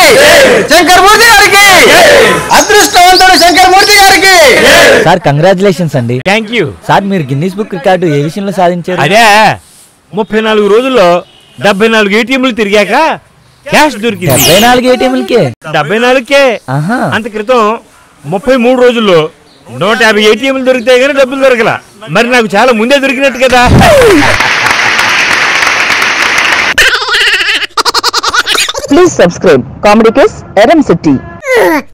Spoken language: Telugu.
శంకరమూర్తి గారికి అదృష్టవంతుడు శంకరమూర్తి గారికి సార్ కంగ్రాచులేషన్స్ అండి థ్యాంక్ యూ సార్ మీరు గిన్నీస్ బుక్ రికార్డు ఏ విషయంలో సాధించారు అదే ముప్పై నాలుగు రోజుల్లో డెబ్బై నాలుగు ఏటీఎంలు తిరిగాక క్యాష్ దొరికింది డెబ్బై నాలుగు ఏటీఎంలకే డెబ్బై నాలుగుకే ఆహా అంత క్రితం ముప్పై మూడు రోజుల్లో నూట యాభై ఏటీఎంలు దొరికితే గానీ డబ్బులు దొరకల మరి నాకు చాలా ముందే దొరికినట్టు కదా Please subscribe Comedy Kiss RM City.